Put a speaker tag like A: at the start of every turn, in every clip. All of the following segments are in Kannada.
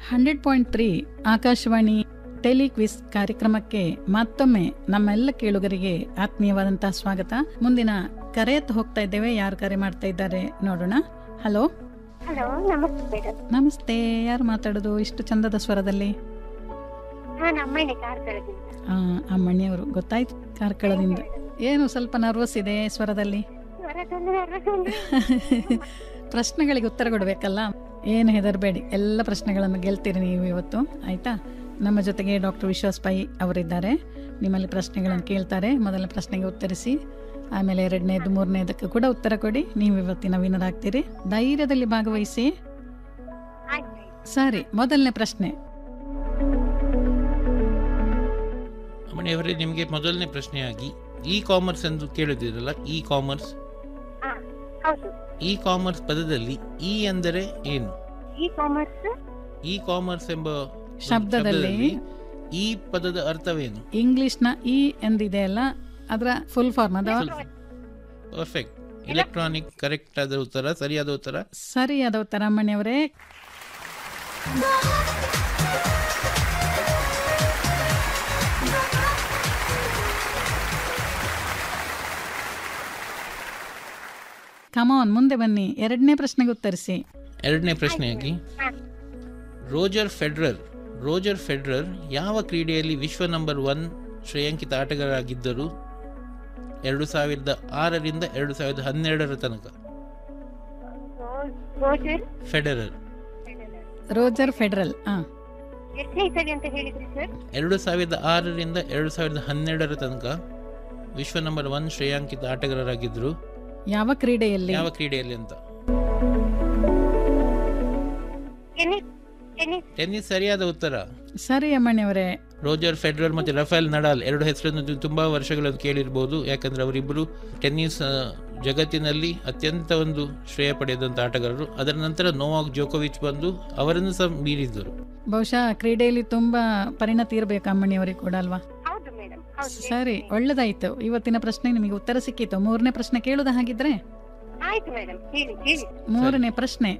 A: Hundred point three Akashvani telequiz ಕಾರ್ಯಕ್ರಮಕ್ಕೆ ಮತ್ತೊಮ್ಮೆ ನಮ್ಮೆಲ್ಲ ಕೇಳುಗರಿಗೆ ಆತ್ಮೀಯವಾದಂತಹ ಸ್ವಾಗತ ಮುಂದಿನ ಕರೆಯತ್ತ ಹೋಗ್ತಾ ಇದ್ದೇವೆ ಯಾರು ಕರೆ ಮಾಡ್ತಾ ಇದ್ದಾರೆ ನೋಡೋಣ ಹಲೋ
B: ಹಲೋ ನಮಸ್ತೆ ಮೇಡಮ್
A: ನಮಸ್ತೆ ಯಾರು ಮಾತಾಡೋದು ಇಷ್ಟು ಚಂದದ ಸ್ವರದಲ್ಲಿ
B: ನಾನು ಅಮ್ಮಣ್ಣೆ ಕಾರ್ಕಳದಿಂದ
A: ಆ, ಅಮ್ಮಣ್ಣಿಯವರು ಗೊತ್ತಾಯ್ತು ಕಾರ್ಕಳದಿಂದ ಏನು ಸ್ವಲ್ಪ ನರ್ವಸ್ ಇದೆ ಸ್ವರದಲ್ಲಿ
B: ಸ್ವರದಲ್ಲಿ nervous ಉಂಟು.
A: ಪ್ರಶ್ನೆಗಳಿಗೆ ಉತ್ತರ ಕೊಡಬೇಕಲ್ಲ ಏನು ಹೆದರಬೇಡಿ ಎಲ್ಲ ಪ್ರಶ್ನೆಗಳನ್ನು ಗೆಲ್ತೀರಿ ನೀವು ಇವತ್ತು ಆಯ್ತಾ ನಮ್ಮ ಜೊತೆಗೆ ಡಾಕ್ಟರ್ ವಿಶ್ವಾಸ್ ಪೈ ಅವರಿದ್ದಾರೆ ನಿಮ್ಮಲ್ಲಿ ಪ್ರಶ್ನೆಗಳನ್ನು ಕೇಳ್ತಾರೆ ಮೊದಲ ಪ್ರಶ್ನೆಗೆ ಉತ್ತರಿಸಿ ಆಮೇಲೆ ಎರಡನೇದು ಮೂರನೇದಕ್ಕೆ ಕೂಡ ಉತ್ತರ ಕೊಡಿ ನೀವು ಇವತ್ತಿನ ವಿನರ್ ಆಗ್ತೀರಿ ಧೈರ್ಯದಲ್ಲಿ ಭಾಗವಹಿಸಿ
B: ಆಯ್ತು ಆಯ್ತು.
A: ಸರಿ ಮೊದಲನೇ ಪ್ರಶ್ನೆ
C: ಅಮ್ಮಣಿಯವರೇ ನಿಮಗೆ ಮೊದಲನೇ ಪ್ರಶ್ನೆಯಾಗಿ ಇ ಕಾಮರ್ಸ್ ಎಂದು ಕೇಳಿದಿರಲ್ಲ ಇ ಕಾಮರ್ಸ್
B: ಹಾ ಹೌದು
C: ಇ ಕಾಮರ್ಸ್ ಪದದಲ್ಲಿ ಇ ಅಂದರೆ ಏನು
B: ಇ ಕಾಮರ್ಸ್
C: ಇ ಕಾಮರ್ಸ್ ಎಂಬ ಒಂದು
A: ಶಬ್ದದಲ್ಲಿ
C: ಈ ಪದದ ಅರ್ಥವೇನು
A: ಇಂಗ್ಲಿಷ್ನ ಇ ಎಂದಿದೆ ಅಲ್ಲ ಅದರ ಫುಲ್ ಫಾರ್ಮ್ ಅದ
C: ಪರ್ಫೆಕ್ಟ್ ಎಲೆಕ್ಟ್ರಾನಿಕ್ ಕರೆಕ್ಟ್ ಆದ ಉತ್ತರ ಸರಿಯಾದ ಉತ್ತರ
A: ಸರಿಯಾದ ಉತ್ತರ ಅಮ್ಮಣಿಯವರೇ ಕಮಾನ್ ಮುಂದೆ ಬನ್ನಿ ಎರಡನೇ ಪ್ರಶ್ನೆಗೆ ಉತ್ತರಿಸಿ
C: ಎರಡನೇ ಪ್ರಶ್ನೆಯಾಗಿ
B: ಹಾ.
C: ರೋಜರ್ ಫೆಡ್ರರ್ ರೋಜರ್ ಫೆಡ್ರರ್ ಯಾವ ಕ್ರೀಡೆಯಲ್ಲಿ ವಿಶ್ವ ನಂಬರ್ ಒನ್ ಶ್ರೇಯಾಂಕಿತ ಆಟಗಾರರಾಗಿದ್ದರು ಎರಡು ಸಾವಿರದ ಆರರಿಂದ ಎರಡು ಸಾವಿರದ ಹನ್ನೆರಡರ ತನಕ
B: ರೋ- ರೋಜರ್
C: ಫೆಡರರ್
A: ರೋಜರ್ ಫೆಡರಲ್ ಆ
B: ಎಷ್ಟನೇ ಸರಿ ಅಂತ ಹೇಳಿದ್ರಿ ಸರ್
C: ಎರಡು ಸಾವಿರದ ಆರರಿಂದ ಎರಡು ಸಾವಿರದ ಹನ್ನೆರಡರ ತನಕ ವಿಶ್ವ ನಂಬರ್ ಒನ್ ಶ್ರೇಯಾಂಕಿತ ಆಟಗಾರರಾಗಿದ್ದರು
A: ಯಾವ ಕ್ರೀಡೆಯಲ್ಲಿ
C: ಯಾವ ಕ್ರೀಡೆಯಲ್ಲಿ ಅಂತ
B: ಟೆನ್ನಿಸ್ ಟೆನ್ನಿಸ್
C: ಟೆನ್ನಿಸ್ ಸರಿಯಾದ ಉತ್ತರ
A: ಸರಿ ಅಮ್ಮಣಿಯವರೇ
C: ರೋಜರ್ ಫೆಡರರ್ ಮತ್ತು ರಫೇಲ್ ನಡಾಲ್ ಎರಡು ಹೆಸರನ್ನು ನೀವು ತುಂಬಾ ವರ್ಷಗಳನ್ನು ಕೇಳಿರ್ಬೋದು ಯಾಕಂದ್ರೆ ಅವರಿಬ್ಬರು ಟೆನ್ನಿಸ್ ಆ, ಜಗತ್ತಿನಲ್ಲಿ ಅತ್ಯಂತ ಒಂದು ಶ್ರೇಯ ಪಡೆದಂತ ಆಟಗಾರರು ಅದರ ನಂತರ ನೋವಾಕ್ ಜೋಕೋವಿಚ್ ಬಂದು ಅವರನ್ನು ಸಹ ಮೀರಿದ್ದರು
A: ಬಹುಶಃ ಕ್ರೀಡೆಯಲ್ಲಿ ತುಂಬಾ ಪರಿಣತಿ ಇರಬೇಕು ಅಮ್ಮಣಿಯವರಿಗೆ ಕೂಡ ಅಲ್ವಾ
B: ಹೌದು ಮೇಡಮ್ ಹೌದು
A: ಸರಿ ಒಳ್ಳೇದಾಯ್ತು ಇವತ್ತಿನ ಪ್ರಶ್ನೆ ನಿಮಗೆ ಉತ್ತರ ಸಿಕ್ಕಿತು ಮೂರನೇ ಪ್ರಶ್ನೆ ಕೇಳುದ ಹಾಗಿದ್ರೆ
B: ಆಯ್ತು ಮೇಡಮ್ ಹೇಳಿ ಹೇಳಿ
A: ಮೂರನೇ ಪ್ರಶ್ನೆ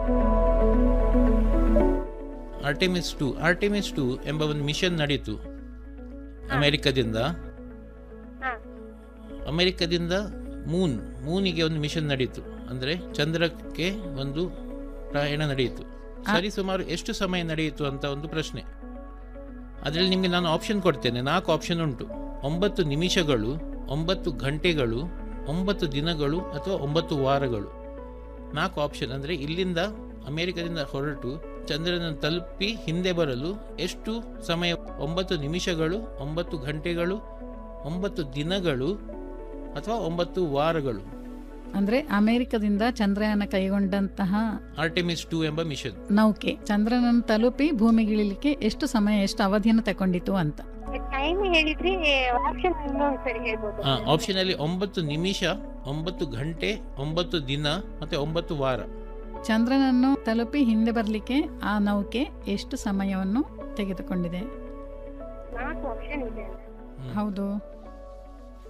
C: ಆರ್ಟೆಮಿಸ್ ಟು ಆರ್ಟೆಮಿಸ್ ಟು ಎಂಬ ಒಂದು ಮಿಷನ್ ನಡೀತು ಅಮೆರಿಕದಿಂದ
B: ಹಾ
C: ಅಮೆರಿಕದಿಂದ ಮೂನ್ ಮೂನಿಗೆ ಒಂದು ಮಿಷನ್ ನಡೀತು ಅಂದ್ರೆ ಚಂದ್ರಕ್ಕೆ ಒಂದು ಪ್ರಯಾಣ ನಡೆಯಿತು ಸರಿ ಸುಮಾರು ಎಷ್ಟು ಸಮಯ ನಡೆಯಿತು ಅಂತ ಒಂದು ಪ್ರಶ್ನೆ ಅದರಲ್ಲಿ ನಿಮಗೆ ನಾನು ಆಪ್ಷನ್ ಕೊಡ್ತೇನೆ ನಾಲ್ಕು ಆಪ್ಷನ್ ಉಂಟು ಒಂಬತ್ತು ನಿಮಿಷಗಳು ಒಂಬತ್ತು ಗಂಟೆಗಳು ಒಂಬತ್ತು ದಿನಗಳು ಅಥವಾ ಒಂಬತ್ತು ವಾರಗಳು ನಾಲ್ಕು ಆಪ್ಷನ್ ಅಂದರೆ ಇಲ್ಲಿಂದ ಅಮೆರಿಕದಿಂದ ಹೊರಟು ಚಂದ್ರನ ತಲುಪಿ ಹಿಂದೆ ಬರಲು ಎಷ್ಟು ಸಮಯ ಒಂಬತ್ತು ನಿಮಿಷಗಳು ಒಂಬತ್ತು ಗಂಟೆಗಳು ಒಂಬತ್ತು ದಿನಗಳು ಅಥವಾ ಒಂಬತ್ತು ವಾರಗಳು
A: ಅಂದ್ರೆ ಅಮೆರಿಕದಿಂದ ಚಂದ್ರಯಾನ ಕೈಗೊಂಡಂತಹ
C: ಆರ್ಟೆಮಿಸ್ ಟು ಎಂಬ ಮಿಷನ್
A: ನೌಕೆ ಚಂದ್ರನನ್ನು ತಲುಪಿ ಭೂಮಿಗಿಳಿಲಿಕ್ಕೆ ಎಷ್ಟು ಸಮಯ ಎಷ್ಟು ಅವಧಿಯನ್ನು ತಗೊಂಡಿತು ಅಂತ
B: ಟೈಮ್ ಹೇಳಿದ್ರಿ ಆಪ್ಷನ್ ಇನ್ನೊಂದು ಸರಿ ಹೇಳ್ಬೋದು
C: ಆಪ್ಷನ್ ಅಲ್ಲಿ ಒಂಬತ್ತು ನಿಮಿಷ ಒಂಬತ್ತು ಗಂಟೆ ಒಂಬತ್ತು ದಿನ ಮತ್ತೆ ಒಂಬತ್ತು ವಾರ
A: ಚಂದ್ರನನ್ನು ತಲುಪಿ ಹಿಂದೆ ಬರಲಿಕ್ಕೆ ಆ ನೌಕೆ ಎಷ್ಟು ಸಮಯವನ್ನು ತೆಗೆದುಕೊಂಡಿದೆ
B: ನಾಲ್ಕು ಆಪ್ಷನ್ ಇದೆ
C: ಹ್ಮ್.
A: ಹೌದು